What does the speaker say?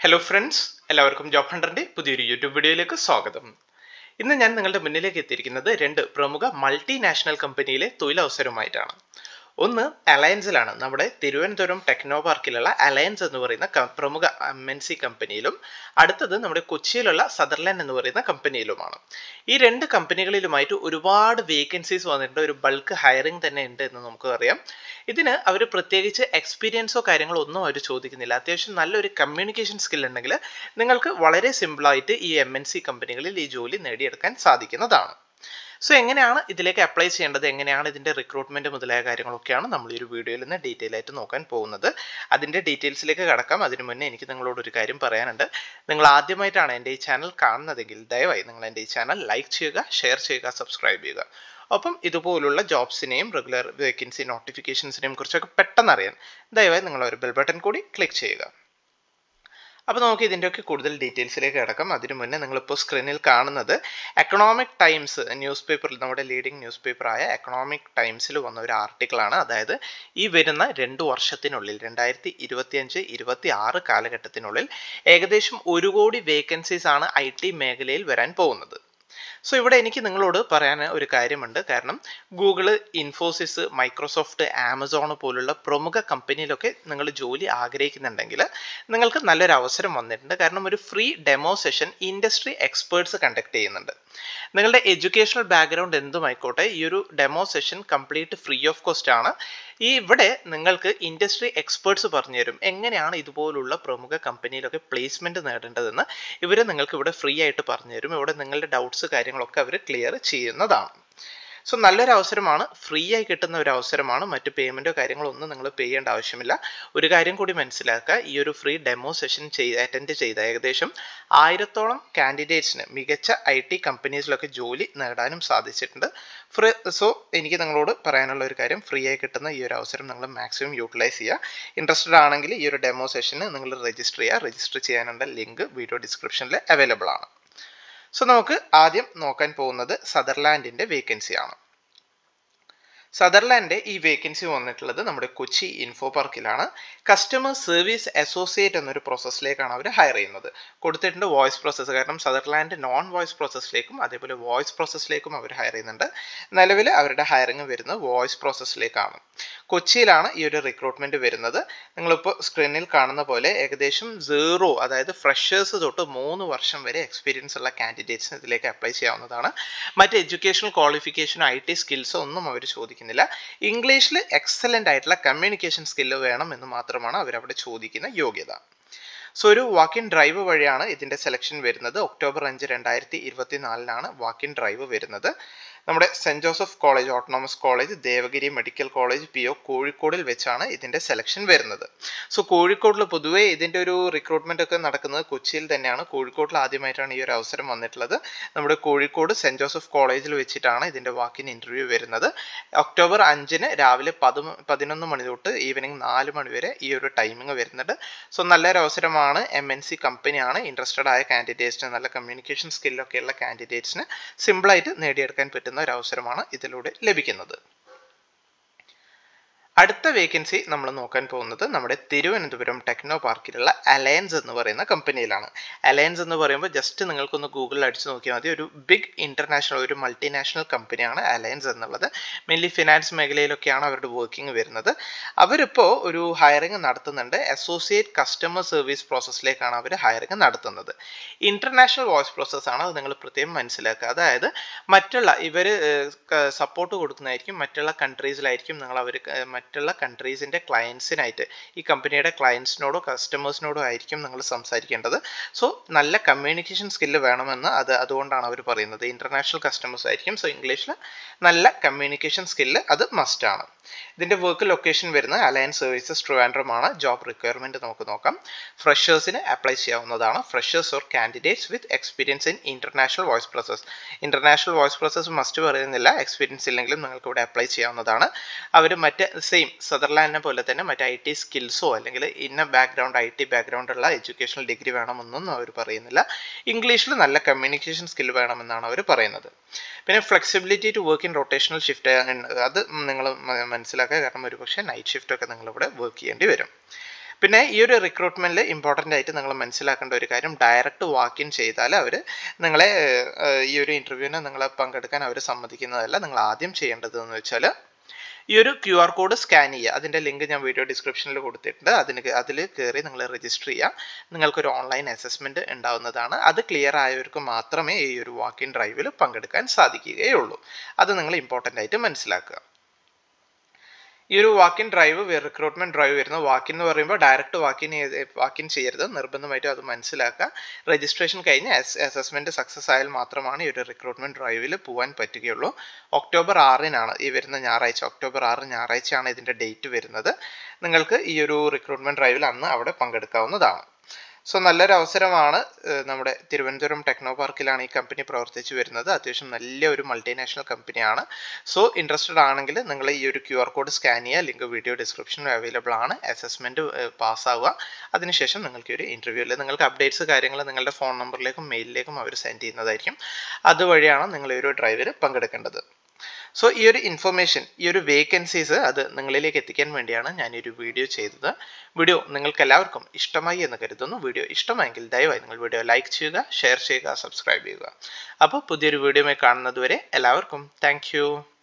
hello friends എല്ലാവർക്കും job ഹണ്ടറിന്റെ പുതിയൊരു യൂട്യൂബ് വീഡിയോയിലേക്ക് സ്വാഗതം ഇന്ന് ഞാൻ നിങ്ങളുടെ മുന്നിലേക്ക് എത്തിയിരിക്കുന്നത് രണ്ട് പ്രമുഖ മൾട്ടിനാഷണൽ കമ്പനിയിലെ തൊഴിലവസരവുമായിട്ടാണ് ഒന്ന് അലയൻസിലാണ് നമ്മുടെ തിരുവനന്തപുരം ടെക്നോ പാർക്കിലുള്ള അലയൻസ് എന്ന് പറയുന്ന ക- പ്രമുഖ എം എൻ സി കമ്പനിയിലും അടുത്തത് നമ്മുടെ കൊച്ചിയിലുള്ള സദർലാൻഡ് എന്ന് പറയുന്ന കമ്പനിയിലുമാണ് ഈ രണ്ട് കമ്പനികളിലുമായിട്ട് ഒരുപാട് വേക്കൻസീസ് വന്നിട്ടുണ്ട് ഒരു ബൾക്ക് ഹയറിംഗ് തന്നെ ഉണ്ട് എന്ന് നമുക്ക് അറിയാം ഇതിന് അവർ പ്രത്യേകിച്ച് എക്സ്പീരിയൻസോ കാര്യങ്ങളോ ഒന്നും അവർ ചോദിക്കുന്നില്ല അത്യാവശ്യം നല്ലൊരു കമ്മ്യൂണിക്കേഷൻ സ്കിൽ ഉണ്ടെങ്കിൽ നിങ്ങൾക്ക് വളരെ സിമ്പിളായിട്ട് ഈ എം എൻ സി കമ്പനികളിൽ ഈ ജോലി നേടിയെടുക്കാൻ സാധിക്കുന്നതാണ് സോ എങ്ങനെയാണ് ഇതിലേക്ക് അപ്ലൈ ചെയ്യേണ്ടത് എങ്ങനെയാണ് ഇതിൻ്റെ റിക്രൂട്ട്മെൻറ്റ് മുതലായ കാര്യങ്ങളൊക്കെയാണ് നമ്മൾ ഈ ഒരു വീഡിയോയിൽ നിന്ന് ഡീറ്റെയിൽ ആയിട്ട് നോക്കാൻ പോകുന്നത് അതിൻ്റെ ഡീറ്റെയിൽസിലേക്ക് കടക്കാം അതിനു മുന്നേ എനിക്ക് നിങ്ങളോട് ഒരു കാര്യം പറയാനുണ്ട് നിങ്ങൾ ആദ്യമായിട്ടാണ് എൻ്റെ ഈ ചാനൽ കാണുന്നതെങ്കിൽ ദയവായി നിങ്ങൾ എൻ്റെ ഈ ചാനൽ ലൈക്ക് ചെയ്യുക ഷെയർ ചെയ്യുക സബ്സ്ക്രൈബ് ചെയ്യുക ഒപ്പം ഇതുപോലുള്ള ജോബ്സിനെയും റെഗുലർ വേക്കൻസി നോട്ടിഫിക്കേഷൻസിനെയും കുറിച്ചൊക്കെ പെട്ടെന്ന് അറിയാൻ ദയവായി നിങ്ങൾ ഒരു ബെൽ ബട്ടൺ കൂടി ക്ലിക്ക് ചെയ്യുക അപ്പോൾ നമുക്ക് ഇതിൻ്റെയൊക്കെ കൂടുതൽ ഡീറ്റെയിൽസിലേക്ക് കിടക്കാം അതിനു മുന്നേ നിങ്ങളിപ്പോൾ സ്ക്രീനിൽ കാണുന്നത് എക്കണോമിക് ടൈംസ് ന്യൂസ് പേപ്പറിൽ നമ്മുടെ ലീഡിംഗ് ന്യൂസ് പേപ്പറായ എക്കണോമിക് ടൈംസിൽ വന്ന ഒരു ആർട്ടിക്കിളാണ് അതായത് ഈ വരുന്ന രണ്ട് വർഷത്തിനുള്ളിൽ രണ്ടായിരത്തി ഇരുപത്തിയഞ്ച് ഇരുപത്തി ആറ് കാലഘട്ടത്തിനുള്ളിൽ ഏകദേശം ഒരു കോടി വേക്കൻസീസ് ആണ് ഐ ടി മേഖലയിൽ വരാൻ പോകുന്നത് സോ ഇവിടെ എനിക്ക് നിങ്ങളോട് പറയാൻ ഒരു കാര്യമുണ്ട് കാരണം ഗൂഗിള് ഇൻഫോസിസ് മൈക്രോസോഫ്റ്റ് ആമസോൺ പോലുള്ള പ്രമുഖ കമ്പനിയിലൊക്കെ നിങ്ങൾ ജോലി ആഗ്രഹിക്കുന്നുണ്ടെങ്കിൽ നിങ്ങൾക്ക് നല്ലൊരു അവസരം വന്നിട്ടുണ്ട് കാരണം ഒരു free demo session industry experts conduct ചെയ്യുന്നുണ്ട് നിങ്ങളുടെ എഡ്യൂക്കേഷണൽ ബാക്ക്ഗ്രൗണ്ട് എന്തുമായിക്കോട്ടെ ഈ ഒരു demo session complete free of cost ആണ് ഈ ഇവിടെ നിങ്ങൾക്ക് ഇൻഡസ്ട്രി എക്സ്പേർട്സ് പറഞ്ഞു തരും എങ്ങനെയാണ് ഇതുപോലുള്ള പ്രമുഖ കമ്പനിയിലൊക്കെ പ്ലേസ്മെന്റ് നേടേണ്ടതെന്ന് ഇവർ നിങ്ങൾക്ക് ഇവിടെ ഫ്രീ ആയിട്ട് പറഞ്ഞു തരും ഇവിടെ നിങ്ങളുടെ ഡൗട്ട്സ് കാര്യങ്ങളൊക്കെ അവർ ക്ലിയർ ചെയ്യുന്നതാണ് സോ നല്ലൊരു അവസരമാണ് ഫ്രീ ആയി കിട്ടുന്ന ഒരു അവസരമാണ് മറ്റ് പേയ്മെൻറ്റോ കാര്യങ്ങളോ ഒന്നും നിങ്ങൾ പേ ചെയ്യേണ്ട ആവശ്യമില്ല ഒരു കാര്യം കൂടി മനസ്സിലാക്കുക ഈ ഒരു ഫ്രീ ഡെമോ സെഷൻ ചെയ്ത് അറ്റൻഡ് ചെയ്ത ഏകദേശം ആയിരത്തോളം കാൻഡിഡേറ്റ്സിന് മികച്ച ഐ ടി കമ്പനീസിലൊക്കെ ജോലി നേടാനും സാധിച്ചിട്ടുണ്ട് ഫ്രീ സോ എനിക്ക് നിങ്ങളോട് പറയാനുള്ള ഒരു കാര്യം ഫ്രീ ആയി കിട്ടുന്ന ഈ ഒരു അവസരം നിങ്ങൾ മാക്സിമം യൂട്ടിലൈസ് ചെയ്യുക ഇൻട്രസ്റ്റഡ് ആണെങ്കിൽ ഈ ഒരു ഡെമോ സെഷന് നിങ്ങൾ രജിസ്റ്റർ ചെയ്യുക രജിസ്റ്റർ ചെയ്യാനുള്ള ലിങ്ക് വീഡിയോ ഡിസ്ക്രിപ്ഷനിൽ അവൈലബിൾ ആണ് സോ നമുക്ക് ആദ്യം നോക്കാൻ പോകുന്നത് സദർലാൻഡിൻ്റെ വേക്കൻസിയാണ് സദർലാൻഡ് ഈ വേക്കൻസി വന്നിട്ടുള്ളത് നമ്മുടെ കൊച്ചി ഇൻഫോ പാർക്കിലാണ് കസ്റ്റമർ സർവീസ് അസോസിയേറ്റ് എന്നൊരു പ്രോസസ്സിലേക്കാണ് അവർ ഹയർ ചെയ്യുന്നത് കൊടുത്തിട്ടുണ്ട് വോയിസ് പ്രോസസ്സ് കാരണം സദർലാൻഡ് നോൺ വോയിസ് പ്രോസസ്സിലേക്കും അതേപോലെ വോയിസ് പ്രോസസ്സിലേക്കും അവർ ഹയർ ചെയ്യുന്നുണ്ട് നിലവിൽ അവരുടെ ഹയറിംഗ് വരുന്നത് വോയിസ് പ്രോസസ്സിലേക്കാണ് കൊച്ചിയിലാണ് ഈ ഒരു റിക്രൂട്ട്മെന്റ് വരുന്നത് നിങ്ങളിപ്പോൾ സ്ക്രീനിൽ കാണുന്ന പോലെ ഏകദേശം സീറോ അതായത് ഫ്രഷേഴ്സ് തൊട്ട് മൂന്ന് വർഷം വരെ എക്സ്പീരിയൻസ് ഉള്ള കാൻഡിഡേറ്റ്സിന് ഇതിലേക്ക് അപ്ലൈ ചെയ്യാവുന്നതാണ് മറ്റ് എഡ്യൂക്കേഷണൽ ക്വാളിഫിക്കേഷനോ ഐ ടി സ്കിൽസോ ഒന്നും അവർ ചോദിക്കുന്നില്ല ഇംഗ്ലീഷിൽ എക്സലൻ്റ് ആയിട്ടുള്ള കമ്മ്യൂണിക്കേഷൻ സ്കില്ല് വേണം എന്ന് മാത്രമാണ് അവരവിടെ ചോദിക്കുന്ന യോഗ്യത സോ ഒരു വാക്ക് ഇൻ ഡ്രൈവ് വഴിയാണ് ഇതിൻ്റെ സെലക്ഷൻ വരുന്നത് ഒക്ടോബർ അഞ്ച് രണ്ടായിരത്തി ഇരുപത്തിനാലിനാണ് വാക്ക് ഇൻ ഡ്രൈവ് വരുന്നത് നമ്മുടെ saint Joseph college autonomous college Devagiri medical college P O കോഴിക്കോടിൽ വെച്ചാണ് ഇതിൻ്റെ സെലക്ഷൻ വരുന്നത് സോ കോഴിക്കോടിൽ പൊതുവേ ഇതിൻ്റെ ഒരു റിക്രൂട്ട്മെൻ്റ് ഒക്കെ നടക്കുന്നത് കൊച്ചിയിൽ തന്നെയാണ് കോഴിക്കോട്ടിൽ ആദ്യമായിട്ടാണ് ഈ ഒരു അവസരം വന്നിട്ടുള്ളത് നമ്മുടെ കോഴിക്കോട് സെൻറ് ജോസഫ് കോളേജിൽ വെച്ചിട്ടാണ് ഇതിൻ്റെ വാക്കിൻ ഇൻ്റർവ്യൂ വരുന്നത് ഒക്ടോബർ അഞ്ചിന് രാവിലെ പതി പതിനൊന്ന് മണി തൊട്ട് ഈവനിങ് നാല് മണി വരെ ഈ ഒരു ടൈമിംഗ് വരുന്നുണ്ട് സോ നല്ലൊരു അവസരമാണ് എം എൻ സി കമ്പനിയാണ് ഇൻട്രസ്റ്റഡ് ആയ കാൻഡിഡേറ്റ്സിന് നല്ല കമ്മ്യൂണിക്കേഷൻ സ്കില്ലൊക്കെ ഉള്ള കാൻഡിഡേറ്റ്സിന് സിമ്പിളായിട്ട് നേടിയെടുക്കാൻ പറ്റുന്ന ഒരു അവസരമാണ് ഇതിലൂടെ ലഭിക്കുന്നത് അടുത്ത വേക്കൻസി നമ്മൾ നോക്കാൻ പോകുന്നത് നമ്മുടെ തിരുവനന്തപുരം ടെക്നോ പാർക്കിലുള്ള അലയൻസ് എന്ന് പറയുന്ന കമ്പനിയിലാണ് അലയൻസ് എന്ന് പറയുമ്പോൾ ജസ്റ്റ് നിങ്ങൾക്കൊന്ന് ഗൂഗിളിൽ അടിച്ചു നോക്കിയാൽ മതി ഒരു ബിഗ് ഇന്റർനാഷണൽ ഒരു മൾട്ടിനാഷണൽ കമ്പനിയാണ് അലയൻസ് എന്നുള്ളത് മെയിൻലി ഫിനാൻസ് മേഖലയിലൊക്കെയാണ് അവരുടെ വർക്കിംഗ് വരുന്നത് അവരിപ്പോൾ ഒരു ഹയറിംഗ് നടത്തുന്നുണ്ട് അസോസിയേറ്റ് കസ്റ്റമർ സർവീസ് പ്രോസസ്സിലേക്കാണ് അവർ ഹയറിംഗ് നടത്തുന്നത് ഇന്റർനാഷണൽ വോയിസ് പ്രോസസ്സാണ് അത് നിങ്ങൾ പ്രത്യേകം മനസ്സിലാക്കുക അതായത് മറ്റുള്ള ഇവർ സപ്പോർട്ട് കൊടുക്കുന്നതായിരിക്കും മറ്റുള്ള കൺട്രീസിലായിരിക്കും നിങ്ങൾ അവർ മറ്റുള്ള കൺട്രീസിൻ്റെ ക്ലയൻസിനായിട്ട് ഈ കമ്പനിയുടെ ക്ലയൻസിനോടോ കസ്റ്റമേഴ്സിനോടോ ആയിരിക്കും നിങ്ങൾ സംസാരിക്കേണ്ടത് സോ നല്ല കമ്മ്യൂണിക്കേഷൻ സ്കില്ല് വേണമെന്ന് അത് അതുകൊണ്ടാണ് അവർ പറയുന്നത് ഇൻ്റർനാഷണൽ കസ്റ്റമേഴ്സ് ആയിരിക്കും സോ ഇംഗ്ലീഷിൽ നല്ല കമ്മ്യൂണിക്കേഷൻ സ്കില്ല് അത് മസ്റ്റാണ് ഇതിൻ്റെ വർക്ക് ലൊക്കേഷൻ വരുന്നത് അലയൻസ് സർവീസസ് ട്രിവാൻഡ്രം ആണ് ജോബ് റിക്വയർമെൻറ്റ് നമുക്ക് നോക്കാം ഫ്രഷേഴ്സിന് അപ്ലൈ ചെയ്യാവുന്നതാണ് freshers or candidates with experience in international voice process international voice process must പറയുന്നില്ല എക്സ്പീരിയൻസ് ഇല്ലെങ്കിലും നിങ്ങൾക്ക് ഇവിടെ അപ്ലൈ ചെയ്യാവുന്നതാണ് അവർ മറ്റ് സെയിം സദർലാൻഡിനെ പോലെ തന്നെ മറ്റ് ഐ ടി സ്കിൽസോ അല്ലെങ്കിൽ ഇന്ന ബാക്ക്ഗ്രൗണ്ട് ഐ ടി ബാക്ക്ഗ്രൗണ്ട് ഉള്ള എഡ്യൂക്കേഷണൽ ഡിഗ്രി വേണമെന്നൊന്നും അവർ പറയുന്നില്ല ഇംഗ്ലീഷിൽ നല്ല കമ്മ്യൂണിക്കേഷൻ സ്കിൽ വേണമെന്നാണ് അവർ പറയുന്നത് പിന്നെ flexibility to work in rotational shift അത് നിങ്ങൾ മനസ്സിലാക്കുക കാരണം ഒരുപക്ഷെ നൈറ്റ് ഷിഫ്റ്റ് ഒക്കെ നിങ്ങളിവിടെ വർക്ക് ചെയ്യേണ്ടി വരും പിന്നെ ഈ ഒരു റിക്രൂട്ട്മെന്റിൽ ഇമ്പോർട്ടൻ്റ് ആയിട്ട് നിങ്ങൾ മനസ്സിലാക്കേണ്ട ഒരു കാര്യം ഡയറക്റ്റ് വാക്ക് ഇൻ ചെയ്താൽ അവർ നിങ്ങളെ ഏഹ്, ഈ ഒരു ഇന്റർവ്യൂവിന് നിങ്ങളെ പങ്കെടുക്കാൻ അവർ സമ്മതിക്കുന്നതല്ല നിങ്ങൾ ആദ്യം ചെയ്യേണ്ടത് എന്ന് വെച്ചാൽ ഈ ഒരു ക്യു ആർ കോഡ് സ്കാൻ ചെയ്യുക അതിൻ്റെ ലിങ്ക് ഞാൻ വീഡിയോ ഡിസ്ക്രിപ്ഷനിൽ കൊടുത്തിട്ടുണ്ട് അതിന് അതിൽ കയറി നിങ്ങൾ രജിസ്റ്റർ ചെയ്യുക നിങ്ങൾക്കൊരു ഓൺലൈൻ അസസ്മെൻറ്റ് ഉണ്ടാവുന്നതാണ് അത് ക്ലിയർ ആയവർക്ക് മാത്രമേ ഈ ഒരു വാക്ക് ഇൻ ഡ്രൈവിൽ പങ്കെടുക്കാൻ സാധിക്കുകയുള്ളൂ അത് നിങ്ങൾ ഇമ്പോർട്ടൻ്റ് ആയിട്ട് മനസ്സിലാക്കുക ഈ ഒരു വാക്കിൻ ഡ്രൈവ് റിക്രൂട്ട്മെന്റ് ഡ്രൈവ് വരുന്നത് വാക്കിൻ എന്ന് പറയുമ്പോൾ ഡയറക്റ്റ് വാക്കിൻ വാക്കിൻ ചെയ്യരുത് നിർബന്ധമായിട്ടും അത് മനസ്സിലാക്കുക രജിസ്ട്രേഷൻ കഴിഞ്ഞ് അസസ്മെന്റ് സക്സസ് ആയാൽ മാത്രമാണ് ഈ ഒരു റിക്രൂട്ട്മെന്റ് ഡ്രൈവിൽ പോകാൻ പറ്റുകയുള്ളൂ ഒക്ടോബർ ആറിനാണ് ഈ വരുന്ന ഞായറാഴ്ച ഒക്ടോബർ ആറ് ഞായറാഴ്ചയാണ് ഇതിന്റെ ഡേറ്റ് വരുന്നത് നിങ്ങൾക്ക് ഈ ഒരു റിക്രൂട്ട്മെന്റ് ഡ്രൈവിൽ അന്ന് അവിടെ പങ്കെടുക്കാവുന്നതാണ് സോ നല്ലൊരു അവസരമാണ് ഏഹ് നമ്മുടെ തിരുവനന്തപുരം ടെക്നോ പാർക്കിലാണ് ഈ കമ്പനി പ്രവർത്തിച്ചു വരുന്നത് അത്യാവശ്യം നല്ല ഒരു മൾട്ടിനാഷണൽ കമ്പനിയാണ് സോ ഇൻട്രസ്റ്റഡ് ആണെങ്കിൽ നിങ്ങൾ ഈ ഒരു ക്യു ആർ കോഡ് സ്കാൻ ചെയ്യുക ലിങ്ക് വീഡിയോ ഡിസ്ക്രിപ്ഷനിൽ അവൈലബിൾ ആണ് അസസ്മെൻറ്റ് പാസ്സാവുക അതിനുശേഷം നിങ്ങൾക്ക് ഒരു ഇൻ്റർവ്യൂവിൽ നിങ്ങൾക്ക് അപ്ഡേറ്റ്സ് കാര്യങ്ങൾ നിങ്ങളുടെ ഫോൺ നമ്പറിലേക്കും മെയിലിലേക്കും അവർ സെൻഡ് ചെയ്യുന്നതായിരിക്കും അതുവഴിയാണ് നിങ്ങൾ ഈ ഒരു ഡ്രൈവിൽ പങ്കെടുക്കേണ്ടത് സോ ഈ ഒരു ഇൻഫർമേഷൻ ഈ ഒരു വേക്കൻസീസ് അത് നിങ്ങളിലേക്ക് എത്തിക്കാൻ വേണ്ടിയാണ് ഞാൻ ഈ ഒരു വീഡിയോ ചെയ്തത് വീഡിയോ നിങ്ങൾക്ക് എല്ലാവർക്കും ഇഷ്ടമായി എന്ന് കരുതുന്നു വീഡിയോ ഇഷ്ടമായെങ്കിൽ ദയവായി നിങ്ങൾ വീഡിയോ ലൈക്ക് ചെയ്യുക ഷെയർ ചെയ്യുക സബ്സ്ക്രൈബ് ചെയ്യുക അപ്പോൾ പുതിയൊരു വീഡിയോയുമായി കാണുന്നത് വരെ എല്ലാവർക്കും താങ്ക്